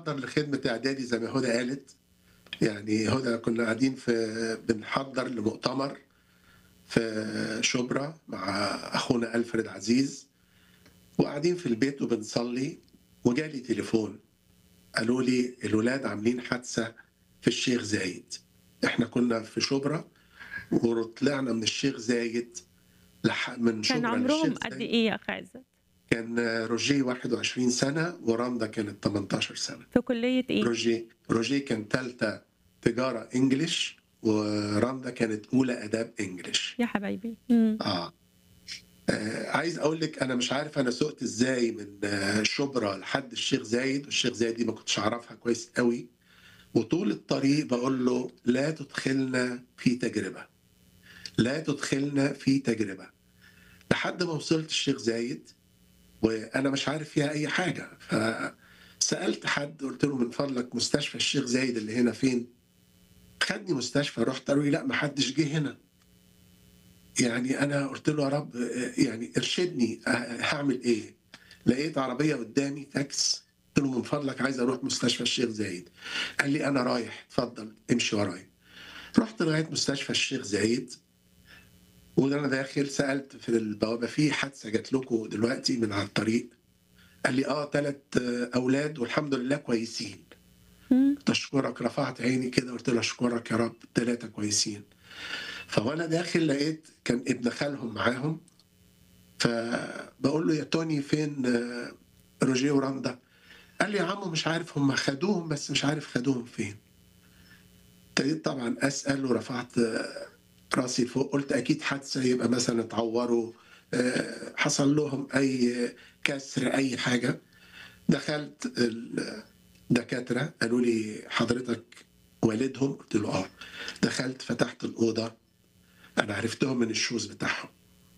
بنحضر لخدمه اعدادي زي ما هدى قالت يعني هدى كنا قاعدين في بنحضر لمؤتمر في شبرا مع اخونا الفريد عزيز وقاعدين في البيت وبنصلي وجالي تليفون قالوا لي الولاد عاملين حادثه في الشيخ زايد احنا كنا في شبرا وطلعنا من الشيخ زايد لح... من شبرا كان عمرهم للشيخ قد زايد. ايه يا اخ عزت؟ كان روجيه 21 سنه وراندا كانت 18 سنه في كليه ايه؟ روجيه روجيه كان ثالثه تجاره انجليش وراندا كانت اولى اداب انجليش يا حبايبي مم. آه. آه عايز اقول لك انا مش عارف انا سقت ازاي من آه شبرا لحد الشيخ زايد والشيخ زايد دي ما كنتش اعرفها كويس قوي وطول الطريق بقول له لا تدخلنا في تجربه لا تدخلنا في تجربه لحد ما وصلت الشيخ زايد وانا مش عارف فيها اي حاجه فسالت حد قلت له من فضلك مستشفى الشيخ زايد اللي هنا فين خدني مستشفى رحت قالوا لي لا ما حدش جه هنا يعني انا قلت له يا رب يعني ارشدني هعمل ايه لقيت عربيه قدامي تاكس قلت له من فضلك عايز اروح مستشفى الشيخ زايد قال لي انا رايح اتفضل امشي ورايا رحت لغايه مستشفى الشيخ زايد وانا داخل سالت في البوابه في حادثه جات لكم دلوقتي من على الطريق قال لي اه ثلاث اولاد والحمد لله كويسين مم. قلت اشكرك رفعت عيني كده قلت له اشكرك يا رب ثلاثه كويسين فوانا داخل لقيت كان ابن خالهم معاهم فبقول له يا توني فين آه، روجيه وراندا قال لي يا عمو مش عارف هم خدوهم بس مش عارف خدوهم فين ابتديت طبعا اسال ورفعت آه، راسي لفوق قلت اكيد حادثه يبقى مثلا اتعوروا آه، حصل لهم اي كسر اي حاجه دخلت الدكاتره قالوا لي حضرتك والدهم قلت له اه دخلت فتحت الاوضه انا عرفتهم من الشوز بتاعهم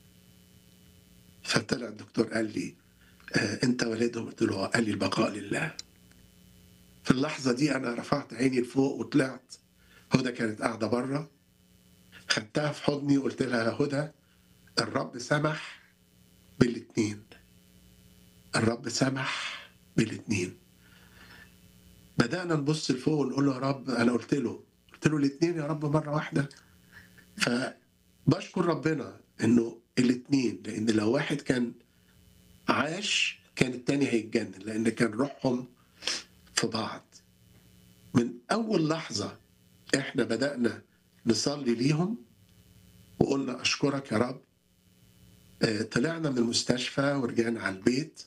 فطلع الدكتور قال لي آه انت والدهم قلت له اه قال لي البقاء لله في اللحظه دي انا رفعت عيني لفوق وطلعت هدى كانت قاعده بره خدتها في حضني وقلت لها يا هدى الرب سمح بالاتنين الرب سمح بالاتنين بدأنا نبص لفوق ونقول له يا رب أنا قلت له قلت له الاتنين يا رب مرة واحدة فبشكر ربنا إنه الاتنين لأن لو واحد كان عاش كان التاني هيتجنن لأن كان روحهم في بعض من أول لحظة إحنا بدأنا نصلي ليهم وقلنا أشكرك يا رب آه، طلعنا من المستشفى ورجعنا على البيت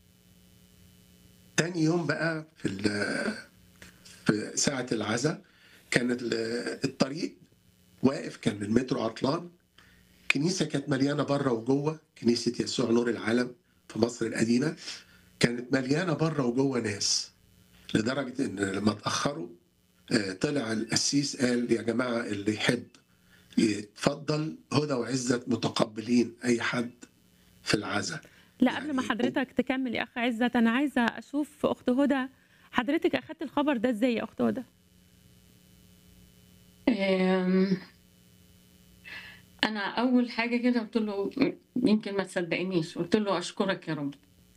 تاني يوم بقى في ال- في ساعة العزاء كانت ال- الطريق واقف كان المترو عطلان كنيسة كانت مليانة بره وجوه كنيسة يسوع نور العالم في مصر القديمة كانت مليانة بره وجوه ناس لدرجة إن لما اتأخروا آه، طلع القسيس قال يا جماعة اللي يحب يتفضل هدى وعزت متقبلين أي حد في العزاء لا قبل ما يعني- حضرتك تكمل يا اخ عزت انا عايزه اشوف اخت هدى حضرتك اخدت الخبر ده ازاي يا اخت هدى؟ أم، انا اول حاجه كده قلت له يمكن ما تصدقنيش قلت له اشكرك يا رب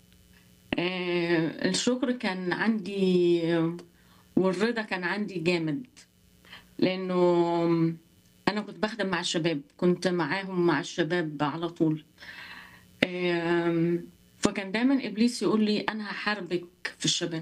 أه، الشكر كان عندي والرضا كان عندي جامد لانه انا كنت بخدم مع الشباب كنت معاهم مع الشباب على طول أم، فكان دايما ابليس يقول لي انا هحاربك في الشباب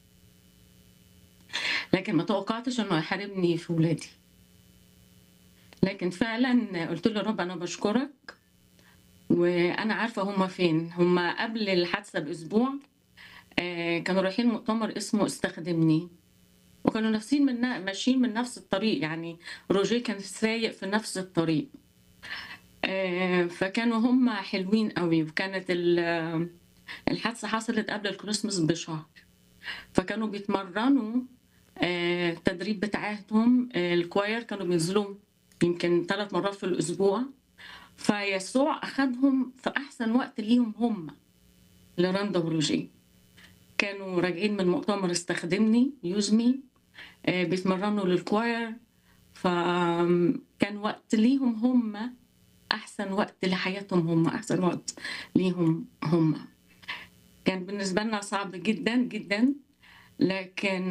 لكن ما توقعتش انه يحاربني في ولادي لكن فعلا قلت له يا رب انا بشكرك وانا عارفه هما فين هما قبل الحادثه باسبوع آه، كانوا رايحين مؤتمر اسمه استخدمني وكانوا نفسين من ماشيين من نفس الطريق يعني روجيه كان سايق في نفس الطريق آه، فكانوا هم حلوين قوي وكانت ال- الحادثه حصلت قبل الكريسماس بشهر فكانوا بيتمرنوا آه، التدريب بتاعتهم آه، الكواير كانوا بينزلوا يمكن ثلاث مرات في الاسبوع فيسوع اخذهم في احسن وقت ليهم هم لرندا وروجيه كانوا راجعين من مؤتمر استخدمني يوزمي آه، بيتمرنوا للكواير فكان وقت ليهم هم احسن وقت لحياتهم هم احسن وقت ليهم هم كان بالنسبه لنا صعب جدا جدا لكن